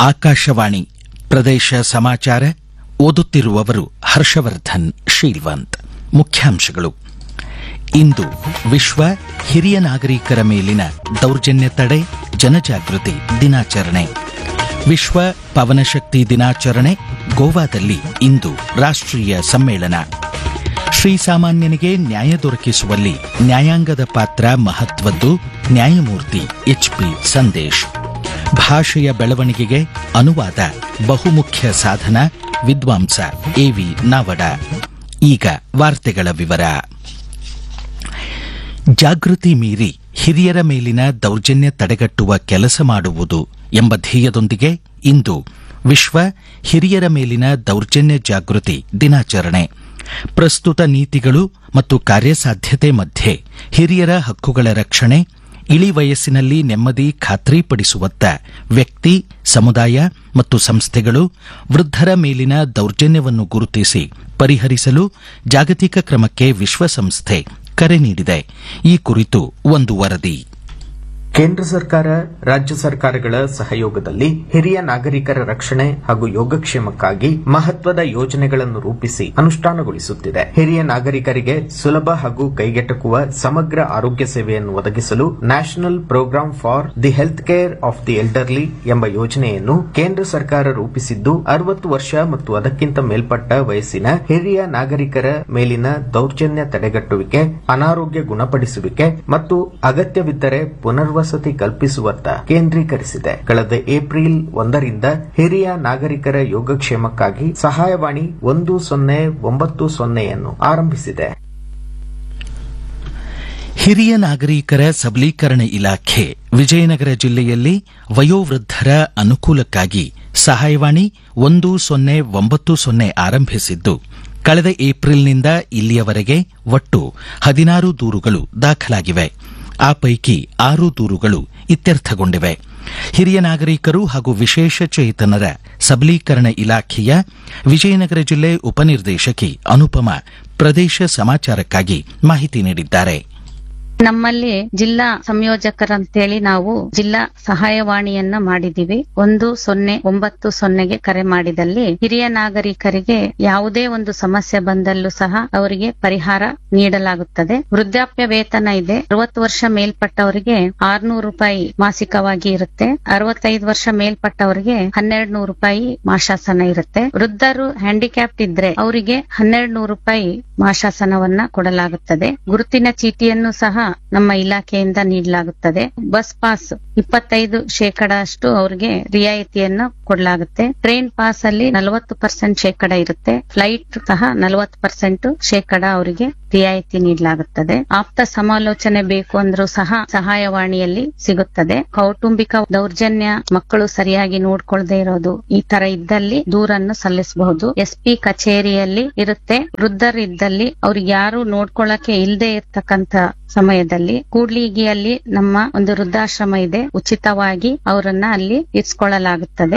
ಆಕಾಶವಾಣಿ ಪ್ರದೇಶ ಸಮಾಚಾರ ಓದುತ್ತಿರುವವರು ಹರ್ಷವರ್ಧನ್ ಶೀಲ್ವಂತ್ ಮುಖ್ಯಾಂಶಗಳು ಇಂದು ವಿಶ್ವ ಹಿರಿಯ ನಾಗರಿಕರ ಮೇಲಿನ ದೌರ್ಜನ್ಯ ತಡೆ ಜನಜಾಗೃತಿ ದಿನಾಚರಣೆ ವಿಶ್ವ ಪವನಶಕ್ತಿ ದಿನಾಚರಣೆ ಗೋವಾದಲ್ಲಿ ಇಂದು ರಾಷ್ಟ್ರೀಯ ಸಮ್ಮೇಳನ ಶ್ರೀಸಾಮಾನ್ಯನಿಗೆ ನ್ಯಾಯ ದೊರಕಿಸುವಲ್ಲಿ ನ್ಯಾಯಾಂಗದ ಪಾತ್ರ ಮಹತ್ವದ್ದು ನ್ಯಾಯಮೂರ್ತಿ ಎಚ್ಪಿ ಸಂದೇಶ್ ಭಾಷೆಯ ಬೆಳವಣಿಗೆಗೆ ಅನುವಾದ ಬಹುಮುಖ್ಯ ಸಾಧನ ವಿದ್ವಾಂಸ ಎವಿ ನಾವಡ ಈಗ ವಾರ್ತೆಗಳ ವಿವರ ಜಾಗೃತಿ ಮೀರಿ ಹಿರಿಯರ ಮೇಲಿನ ದೌರ್ಜನ್ಯ ತಡೆಗಟ್ಟುವ ಕೆಲಸ ಮಾಡುವುದು ಎಂಬ ಧ್ಯೇಯದೊಂದಿಗೆ ಇಂದು ವಿಶ್ವ ಹಿರಿಯರ ಮೇಲಿನ ದೌರ್ಜನ್ಯ ಜಾಗೃತಿ ದಿನಾಚರಣೆ ಪ್ರಸ್ತುತ ನೀತಿಗಳು ಮತ್ತು ಕಾರ್ಯಸಾಧ್ಯತೆ ಮಧ್ಯೆ ಹಿರಿಯರ ಹಕ್ಕುಗಳ ರಕ್ಷಣೆ ಇಳಿ ವಯಸ್ಸಿನಲ್ಲಿ ನೆಮ್ಮದಿ ಖಾತ್ರಿಪಡಿಸುವತ್ತ ವ್ಯಕ್ತಿ ಸಮುದಾಯ ಮತ್ತು ಸಂಸ್ಥೆಗಳು ವೃದ್ಧರ ಮೇಲಿನ ದೌರ್ಜನ್ಯವನ್ನು ಗುರುತಿಸಿ ಪರಿಹರಿಸಲು ಜಾಗತಿಕ ಕ್ರಮಕ್ಕೆ ವಿಶ್ವಸಂಸ್ಥೆ ಕರೆ ನೀಡಿದೆ ಈ ಕುರಿತು ಒಂದು ವರದಿ ಕೇಂದ್ರ ಸರ್ಕಾರ ರಾಜ್ಯ ಸರ್ಕಾರಗಳ ಸಹಯೋಗದಲ್ಲಿ ಹಿರಿಯ ನಾಗರಿಕರ ರಕ್ಷಣೆ ಹಾಗೂ ಯೋಗಕ್ಷೇಮಕ್ಕಾಗಿ ಮಹತ್ವದ ಯೋಜನೆಗಳನ್ನು ರೂಪಿಸಿ ಅನುಷ್ಠಾನಗೊಳಿಸುತ್ತಿದೆ ಹಿರಿಯ ನಾಗರಿಕರಿಗೆ ಸುಲಭ ಹಾಗೂ ಕೈಗೆಟಕುವ ಸಮಗ್ರ ಆರೋಗ್ಯ ಸೇವೆಯನ್ನು ಒದಗಿಸಲು national programme for the health care of the elderly ಎಂಬ ಯೋಜನೆಯನ್ನು ಕೇಂದ್ರ ಸರ್ಕಾರ ರೂಪಿಸಿದ್ದು ಅರವತ್ತು ವರ್ಷ ಮತ್ತು ಅದಕ್ಕಿಂತ ಮೇಲ್ಪಟ್ಟ ವಯಸ್ಸಿನ ಹಿರಿಯ ನಾಗರಿಕರ ಮೇಲಿನ ದೌರ್ಜನ್ಯ ತಡೆಗಟ್ಟುವಿಕೆ ಅನಾರೋಗ್ಯ ಗುಣಪಡಿಸುವಿಕೆ ಮತ್ತು ಅಗತ್ಯವಿದ್ದರೆ ಪುನರ್ವಸತಿ ಕಲ್ಪಿಸುವತ್ತ ಕೇಂದ್ರೀಕರಿಸಿದೆ ಕಳೆದ ಏಪ್ರಿಲ್ ಒಂದರಿಂದ ಹಿರಿಯ ನಾಗರಿಕರ ಯೋಗಕ್ಷೇಮಕ್ಕಾಗಿ ಸಹಾಯವಾಣಿ ಒಂದು ಸೊನ್ನೆ ಒಂಬತ್ತು ಸೊನ್ನೆಯನ್ನು ಆರಂಭಿಸಿದೆ ಹಿರಿಯ ನಾಗರಿಕರ ಸಬಲೀಕರಣ ಇಲಾಖೆ ವಿಜಯನಗರ ಜಿಲ್ಲೆಯಲ್ಲಿ ವಯೋವೃದ್ಧರ ಅನುಕೂಲಕ್ಕಾಗಿ ಸಹಾಯವಾಣಿ ಒಂದು ಸೊನ್ನೆ ಒಂಬತ್ತು ಸೊನ್ನೆ ಆರಂಭಿಸಿದ್ದು ಕಳೆದ ಏಪ್ರಿಲ್ನಿಂದ ಇಲ್ಲಿಯವರೆಗೆ ಒಟ್ಟು ಹದಿನಾರು ದೂರುಗಳು ದಾಖಲಾಗಿವೆ ಆ ಪೈಕಿ ಆರು ದೂರುಗಳು ಇತ್ಯರ್ಥಗೊಂಡಿವೆ ಹಿರಿಯ ನಾಗರಿಕರು ಹಾಗೂ ವಿಶೇಷ ಚೇತನರ ಸಬಲೀಕರಣ ಇಲಾಖೆಯ ವಿಜಯನಗರ ಜಿಲ್ಲೆ ಉಪನಿರ್ದೇಶಕಿ ಅನುಪಮ ಪ್ರದೇಶ ಸಮಾಚಾರಕ್ಕಾಗಿ ಮಾಹಿತಿ ನೀಡಿದ್ದಾರೆ ನಮ್ಮಲ್ಲಿ ಜಿಲ್ಲಾ ಸಂಯೋಜಕರಂತೇಳಿ ನಾವು ಜಿಲ್ಲಾ ಸಹಾಯವಾಣಿಯನ್ನ ಮಾಡಿದೀವಿ ಒಂದು ಸೊನ್ನೆ ಒಂಬತ್ತು ಸೊನ್ನೆಗೆ ಕರೆ ಮಾಡಿದಲ್ಲಿ ಹಿರಿಯ ನಾಗರಿಕರಿಗೆ ಯಾವುದೇ ಒಂದು ಸಮಸ್ಯೆ ಬಂದಲ್ಲೂ ಸಹ ಅವರಿಗೆ ಪರಿಹಾರ ನೀಡಲಾಗುತ್ತದೆ ವೃದ್ಧಾಪ್ಯ ವೇತನ ಇದೆ ಅರವತ್ತು ವರ್ಷ ಮೇಲ್ಪಟ್ಟವರಿಗೆ ಆರ್ನೂರು ರೂಪಾಯಿ ಮಾಸಿಕವಾಗಿ ಇರುತ್ತೆ ಅರವತ್ತೈದು ವರ್ಷ ಮೇಲ್ಪಟ್ಟವರಿಗೆ ಹನ್ನೆರಡು ನೂರು ರೂಪಾಯಿ ಮಾಶಾಸನ ಇರುತ್ತೆ ವೃದ್ಧರು ಹ್ಯಾಂಡಿಕ್ಯಾಪ್ಟ್ ಇದ್ರೆ ಅವರಿಗೆ ಹನ್ನೆರಡು ನೂರು ರೂಪಾಯಿ ಮಾಶಾಸನವನ್ನ ಕೊಡಲಾಗುತ್ತದೆ ಗುರುತಿನ ಚೀಟಿಯನ್ನು ಸಹ ನಮ್ಮ ಇಲಾಖೆಯಿಂದ ನೀಡಲಾಗುತ್ತದೆ ಬಸ್ ಪಾಸ್ ಇಪ್ಪತ್ತೈದು ಶೇಕಡ ಅಷ್ಟು ಅವರಿಗೆ ರಿಯಾಯಿತಿಯನ್ನು ಕೊಡಲಾಗುತ್ತೆ ಟ್ರೈನ್ ಪಾಸ್ ಅಲ್ಲಿ ನಲವತ್ತು ಪರ್ಸೆಂಟ್ ಶೇಕಡ ಇರುತ್ತೆ ಫ್ಲೈಟ್ ಸಹ ನಲವತ್ತು ಪರ್ಸೆಂಟ್ ಶೇಕಡ ಅವರಿಗೆ ರಿಯಾಯಿತಿ ನೀಡಲಾಗುತ್ತದೆ ಆಪ್ತ ಸಮಾಲೋಚನೆ ಬೇಕು ಅಂದ್ರೂ ಸಹ ಸಹಾಯವಾಣಿಯಲ್ಲಿ ಸಿಗುತ್ತದೆ ಕೌಟುಂಬಿಕ ದೌರ್ಜನ್ಯ ಮಕ್ಕಳು ಸರಿಯಾಗಿ ನೋಡ್ಕೊಳ್ದೇ ಇರೋದು ಈ ತರ ಇದ್ದಲ್ಲಿ ದೂರನ್ನು ಸಲ್ಲಿಸಬಹುದು ಎಸ್ಪಿ ಕಚೇರಿಯಲ್ಲಿ ಇರುತ್ತೆ ವೃದ್ಧರಿದ್ದಲ್ಲಿ ಅವ್ರಿಗೆ ಯಾರು ನೋಡ್ಕೊಳ್ಳಕ್ಕೆ ಇಲ್ಲದೆ ಇರ್ತಕ್ಕಂತ ಸಮಯದಲ್ಲಿ ಕೂಡ್ಲಿಗಿಯಲ್ಲಿ ನಮ್ಮ ಒಂದು ವೃದ್ಧಾಶ್ರಮ ಇದೆ ಉಚಿತವಾಗಿ ಅವರನ್ನ ಅಲ್ಲಿ ಇರಿಸಿಕೊಳ್ಳಲಾಗುತ್ತದೆ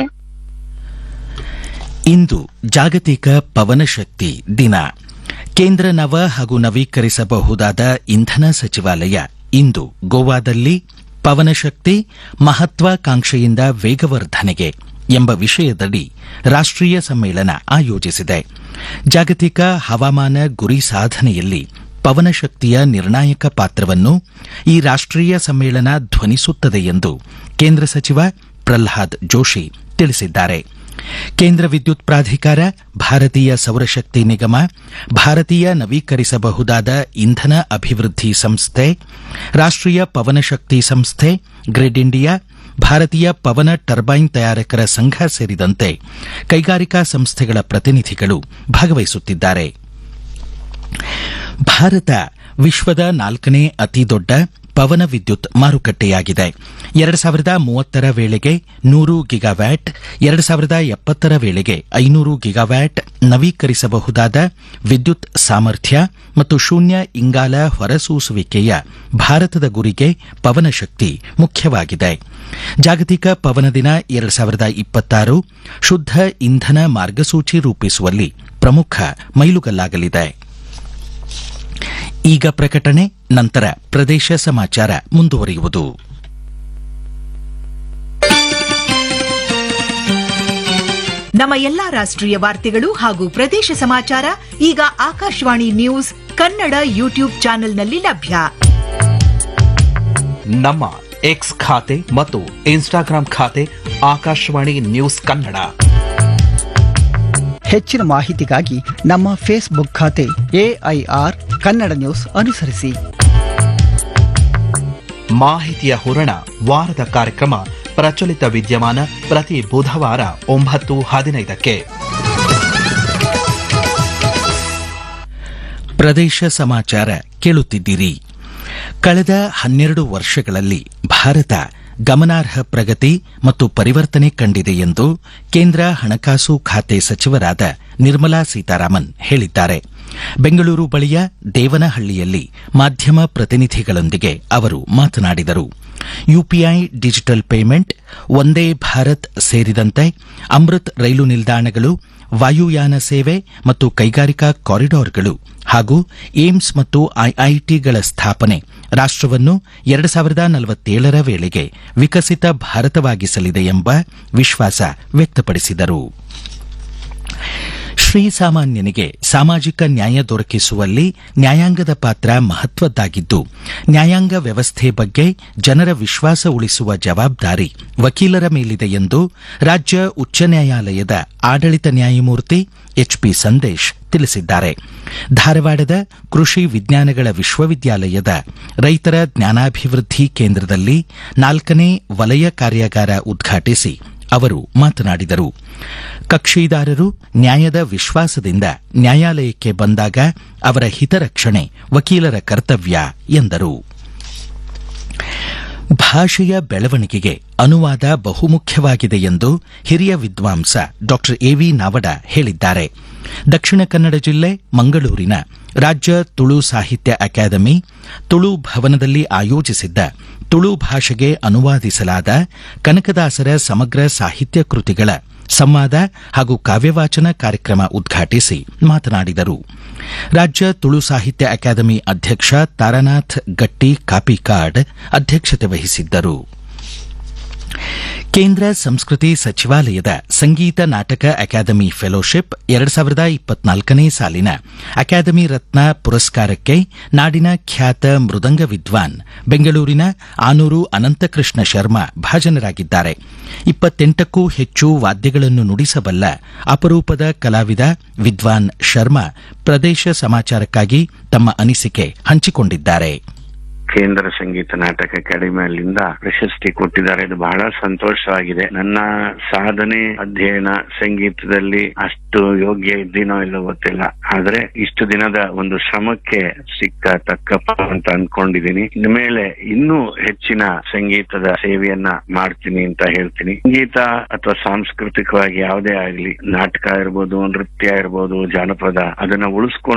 ಇಂದು ಜಾಗತಿಕ ಪವನಶಕ್ತಿ ದಿನ ಕೇಂದ್ರ ನವ ಹಾಗೂ ನವೀಕರಿಸಬಹುದಾದ ಇಂಧನ ಸಚಿವಾಲಯ ಇಂದು ಗೋವಾದಲ್ಲಿ ಪವನಶಕ್ತಿ ಮಹತ್ವಾಕಾಂಕ್ಷೆಯಿಂದ ವೇಗವರ್ಧನೆಗೆ ಎಂಬ ವಿಷಯದಡಿ ರಾಷ್ಟ್ರೀಯ ಸಮ್ಮೇಳನ ಆಯೋಜಿಸಿದೆ ಜಾಗತಿಕ ಹವಾಮಾನ ಗುರಿ ಸಾಧನೆಯಲ್ಲಿ ಪವನಶಕ್ತಿಯ ನಿರ್ಣಾಯಕ ಪಾತ್ರವನ್ನು ಈ ರಾಷ್ಟ್ರೀಯ ಸಮ್ಮೇಳನ ಧ್ವನಿಸುತ್ತದೆ ಎಂದು ಕೇಂದ್ರ ಸಚಿವ ಪ್ರಲ್ಹಾದ್ ಜೋಶಿ ತಿಳಿಸಿದ್ದಾರೆ ಕೇಂದ್ರ ವಿದ್ಯುತ್ ಪ್ರಾಧಿಕಾರ ಭಾರತೀಯ ಸೌರಶಕ್ತಿ ನಿಗಮ ಭಾರತೀಯ ನವೀಕರಿಸಬಹುದಾದ ಇಂಧನ ಅಭಿವೃದ್ಧಿ ಸಂಸ್ಥೆ ರಾಷ್ಟ್ರೀಯ ಪವನಶಕ್ತಿ ಸಂಸ್ಥೆ ಗ್ರಿಡ್ ಇಂಡಿಯಾ ಭಾರತೀಯ ಪವನ ಟರ್ಬೈನ್ ತಯಾರಕರ ಸಂಘ ಸೇರಿದಂತೆ ಕೈಗಾರಿಕಾ ಸಂಸ್ಥೆಗಳ ಪ್ರತಿನಿಧಿಗಳು ಭಾಗವಹಿಸುತ್ತಿದ್ದಾರೆ ಭಾರತ ವಿಶ್ವದ ನಾಲ್ಕನೇ ಅತಿದೊಡ್ಡ ಪವನ ವಿದ್ಯುತ್ ಮಾರುಕಟ್ಟೆಯಾಗಿದೆ ಎರಡು ಸಾವಿರದ ಮೂವತ್ತರ ವೇಳೆಗೆ ನೂರು ಗಿಗಾವ್ಯಾಟ್ ಎರಡು ಸಾವಿರದ ಎಪ್ಪತ್ತರ ವೇಳೆಗೆ ಐನೂರು ಗಿಗಾವ್ಯಾಟ್ ನವೀಕರಿಸಬಹುದಾದ ವಿದ್ಯುತ್ ಸಾಮರ್ಥ್ಯ ಮತ್ತು ಶೂನ್ಯ ಇಂಗಾಲ ಹೊರಸೂಸುವಿಕೆಯ ಭಾರತದ ಗುರಿಗೆ ಪವನಶಕ್ತಿ ಮುಖ್ಯವಾಗಿದೆ ಜಾಗತಿಕ ಪವನ ದಿನ ಎರಡು ಸಾವಿರದ ಇಪ್ಪತ್ತಾರು ಶುದ್ಧ ಇಂಧನ ಮಾರ್ಗಸೂಚಿ ರೂಪಿಸುವಲ್ಲಿ ಪ್ರಮುಖ ಮೈಲುಗಲ್ಲಾಗಲಿದೆ ಈಗ ಪ್ರಕಟಣೆ ನಂತರ ಪ್ರದೇಶ ಸಮಾಚಾರ ಮುಂದುವರಿಯುವುದು ನಮ್ಮ ಎಲ್ಲಾ ರಾಷ್ಟ್ರೀಯ ವಾರ್ತೆಗಳು ಹಾಗೂ ಪ್ರದೇಶ ಸಮಾಚಾರ ಈಗ ಆಕಾಶವಾಣಿ ನ್ಯೂಸ್ ಕನ್ನಡ ಯೂಟ್ಯೂಬ್ ಚಾನೆಲ್ನಲ್ಲಿ ಲಭ್ಯ ನಮ್ಮ ಎಕ್ಸ್ ಖಾತೆ ಮತ್ತು ಇನ್ಸ್ಟಾಗ್ರಾಂ ಖಾತೆ ಆಕಾಶವಾಣಿ ನ್ಯೂಸ್ ಕನ್ನಡ ಹೆಚ್ಚಿನ ಮಾಹಿತಿಗಾಗಿ ನಮ್ಮ ಫೇಸ್ಬುಕ್ ಖಾತೆ ಎಐಆರ್ ಕನ್ನಡ ನ್ಯೂಸ್ ಅನುಸರಿಸಿ ಮಾಹಿತಿಯ ಹೂರಣ ವಾರದ ಕಾರ್ಯಕ್ರಮ ಪ್ರಚಲಿತ ವಿದ್ಯಮಾನ ಪ್ರತಿ ಬುಧವಾರ ಒಂಬತ್ತು ಹದಿನೈದಕ್ಕೆ ಪ್ರದೇಶ ಸಮಾಚಾರ ಕೇಳುತ್ತಿದ್ದೀರಿ ಕಳೆದ ಹನ್ನೆರಡು ವರ್ಷಗಳಲ್ಲಿ ಭಾರತ ಗಮನಾರ್ಹ ಪ್ರಗತಿ ಮತ್ತು ಪರಿವರ್ತನೆ ಕಂಡಿದೆ ಎಂದು ಕೇಂದ್ರ ಹಣಕಾಸು ಖಾತೆ ಸಚಿವರಾದ ನಿರ್ಮಲಾ ಸೀತಾರಾಮನ್ ಹೇಳಿದ್ದಾರೆ ಬೆಂಗಳೂರು ಬಳಿಯ ದೇವನಹಳ್ಳಿಯಲ್ಲಿ ಮಾಧ್ಯಮ ಪ್ರತಿನಿಧಿಗಳೊಂದಿಗೆ ಅವರು ಮಾತನಾಡಿದರು ಯುಪಿಐ ಡಿಜಿಟಲ್ ಪೇಮೆಂಟ್ ಒಂದೇ ಭಾರತ್ ಸೇರಿದಂತೆ ಅಮೃತ್ ರೈಲು ನಿಲ್ದಾಣಗಳು ವಾಯುಯಾನ ಸೇವೆ ಮತ್ತು ಕೈಗಾರಿಕಾ ಕಾರಿಡಾರ್ಗಳು ಹಾಗೂ ಏಮ್ಸ್ ಮತ್ತು ಐಐಟಿಗಳ ಸ್ಥಾಪನೆ ರಾಷ್ಟವನ್ನು ಎರಡು ಸಾವಿರದ ನಲವತ್ತೇಳರ ವೇಳೆಗೆ ವಿಕಸಿತ ಭಾರತವಾಗಿಸಲಿದೆ ಎಂಬ ವಿಶ್ವಾಸ ವ್ಯಕ್ತಪಡಿಸಿದರು ಶ್ರೀಸಾಮಾನ್ಯನಿಗೆ ಸಾಮಾಜಿಕ ನ್ಯಾಯ ದೊರಕಿಸುವಲ್ಲಿ ನ್ಯಾಯಾಂಗದ ಪಾತ್ರ ಮಹತ್ವದ್ದಾಗಿದ್ದು ನ್ಯಾಯಾಂಗ ವ್ಯವಸ್ಥೆ ಬಗ್ಗೆ ಜನರ ವಿಶ್ವಾಸ ಉಳಿಸುವ ಜವಾಬ್ದಾರಿ ವಕೀಲರ ಮೇಲಿದೆ ಎಂದು ರಾಜ್ಯ ಉಚ್ಚ ನ್ಯಾಯಾಲಯದ ಆಡಳಿತ ನ್ಯಾಯಮೂರ್ತಿ ಎಚ್ಪಿ ಸಂದೇಶ್ ತಿಳಿಸಿದ್ದಾರೆ ಧಾರವಾಡದ ಕೃಷಿ ವಿಜ್ಞಾನಗಳ ವಿಶ್ವವಿದ್ಯಾಲಯದ ರೈತರ ಜ್ಞಾನಾಭಿವೃದ್ಧಿ ಕೇಂದ್ರದಲ್ಲಿ ನಾಲ್ಕನೇ ವಲಯ ಕಾರ್ಯಾಗಾರ ಉದ್ಘಾಟಿಸಿ ಅವರು ಮಾತನಾಡಿದರು ಕಕ್ಷಿದಾರರು ನ್ಯಾಯದ ವಿಶ್ವಾಸದಿಂದ ನ್ಯಾಯಾಲಯಕ್ಕೆ ಬಂದಾಗ ಅವರ ಹಿತರಕ್ಷಣೆ ವಕೀಲರ ಕರ್ತವ್ಯ ಎಂದರು ಭಾಷೆಯ ಬೆಳವಣಿಗೆಗೆ ಅನುವಾದ ಬಹುಮುಖ್ಯವಾಗಿದೆ ಎಂದು ಹಿರಿಯ ವಿದ್ವಾಂಸ ಡಾ ಎವಿ ನಾವಡ ಹೇಳಿದ್ದಾರೆ ದಕ್ಷಿಣ ಕನ್ನಡ ಜಿಲ್ಲೆ ಮಂಗಳೂರಿನ ರಾಜ್ಯ ತುಳು ಸಾಹಿತ್ಯ ಅಕಾಡೆಮಿ ತುಳು ಭವನದಲ್ಲಿ ಆಯೋಜಿಸಿದ್ದ ತುಳು ಭಾಷೆಗೆ ಅನುವಾದಿಸಲಾದ ಕನಕದಾಸರ ಸಮಗ್ರ ಸಾಹಿತ್ಯ ಕೃತಿಗಳ ಸಂವಾದ ಹಾಗೂ ಕಾವ್ಯವಾಚನ ಕಾರ್ಯಕ್ರಮ ಉದ್ಘಾಟಿಸಿ ಮಾತನಾಡಿದರು ರಾಜ್ಯ ತುಳು ಸಾಹಿತ್ಯ ಅಕಾಡೆಮಿ ಅಧ್ಯಕ್ಷ ತಾರಾನಾಥ್ ಗಟ್ಟಿ ಕಾಪಿಕಾಡ್ ಅಧ್ಯಕ್ಷತೆ ವಹಿಸಿದ್ದರು ಕೇಂದ್ರ ಸಂಸ್ಕೃತಿ ಸಚಿವಾಲಯದ ಸಂಗೀತ ನಾಟಕ ಅಕಾಡೆಮಿ ಫೆಲೋಶಿಪ್ ಎರಡು ಸಾವಿರದ ಇಪ್ಪತ್ನಾಲ್ಕನೇ ಸಾಲಿನ ಅಕಾಡೆಮಿ ರತ್ನ ಪುರಸ್ಕಾರಕ್ಕೆ ನಾಡಿನ ಖ್ಯಾತ ಮೃದಂಗ ವಿದ್ವಾನ್ ಬೆಂಗಳೂರಿನ ಆನೂರು ಅನಂತಕೃಷ್ಣ ಶರ್ಮಾ ಭಾಜನರಾಗಿದ್ದಾರೆ ಇಪ್ಪತ್ತೆಂಟಕ್ಕೂ ಹೆಚ್ಚು ವಾದ್ಯಗಳನ್ನು ನುಡಿಸಬಲ್ಲ ಅಪರೂಪದ ಕಲಾವಿದ ವಿದ್ವಾನ್ ಶರ್ಮಾ ಪ್ರದೇಶ ಸಮಾಚಾರಕ್ಕಾಗಿ ತಮ್ಮ ಅನಿಸಿಕೆ ಹಂಚಿಕೊಂಡಿದ್ದಾರೆ ಕೇಂದ್ರ ಸಂಗೀತ ನಾಟಕ ಅಕಾಡೆಮಿಯಲ್ಲಿಂದ ಪ್ರಶಸ್ತಿ ಕೊಟ್ಟಿದ್ದಾರೆ ಇದು ಬಹಳ ಸಂತೋಷವಾಗಿದೆ ನನ್ನ ಸಾಧನೆ ಅಧ್ಯಯನ ಸಂಗೀತದಲ್ಲಿ ಅಷ್ಟು ಯೋಗ್ಯ ಇದ್ದೀನೋ ಇಲ್ಲೋ ಗೊತ್ತಿಲ್ಲ ಆದ್ರೆ ಇಷ್ಟು ದಿನದ ಒಂದು ಶ್ರಮಕ್ಕೆ ಸಿಕ್ಕ ತಕ್ಕಪ್ಪ ಅಂತ ಅನ್ಕೊಂಡಿದೀನಿ ಇನ್ಮೇಲೆ ಇನ್ನೂ ಹೆಚ್ಚಿನ ಸಂಗೀತದ ಸೇವೆಯನ್ನ ಮಾಡ್ತೀನಿ ಅಂತ ಹೇಳ್ತೀನಿ ಸಂಗೀತ ಅಥವಾ ಸಾಂಸ್ಕೃತಿಕವಾಗಿ ಯಾವುದೇ ಆಗ್ಲಿ ನಾಟಕ ಇರ್ಬೋದು ನೃತ್ಯ ಇರ್ಬೋದು ಜಾನಪದ ಅದನ್ನ ಉಳಿಸ್ಕೊಂಡು